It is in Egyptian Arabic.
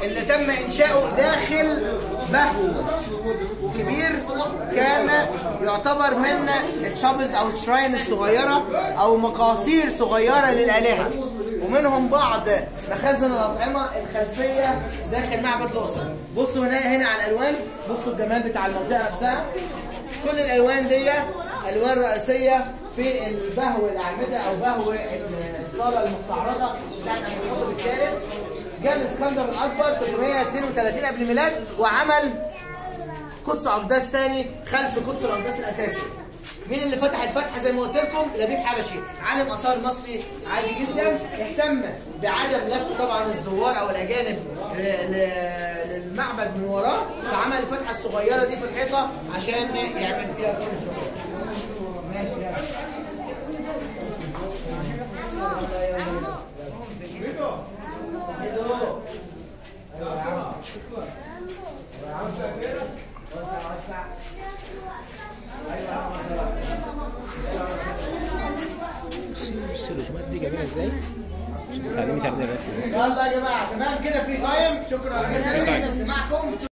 اللي تم انشاؤه داخل بهو كبير كان يعتبر من الشابلز او الشراين الصغيره او مقاصير صغيره للالهه ومنهم بعض مخازن الاطعمه الخلفيه داخل معبد الاقصر بصوا هنا هنا على الالوان بصوا الجمال بتاع المنطقه نفسها كل الالوان دي الوان رئيسيه في البهو الاعمده او بهو الصاله المستعرضه بتاعت الحكم الثالث جاء الاسكندر الاكبر 332 قبل الميلاد وعمل قدس اقداس تاني خلف قدس الاقداس الاساسي مين اللي فتح الفتحه زي ما قلت لكم لبيب حبشي عالم اثار مصري عادي جدا اهتم بعدم لف طبعا الزوار او الاجانب ل- ل- للمعبد من وراه فعمل الفتحه الصغيره دي في الحيطه عشان يعمل فيها كل الشغل ماشي يلا. بصي بصي الرسومات دي جميله ازاي عشان تتعلمي تعملي الرسم ده يلا يا جماعه تمام كده في تايم شكرا جدا لاستماعكم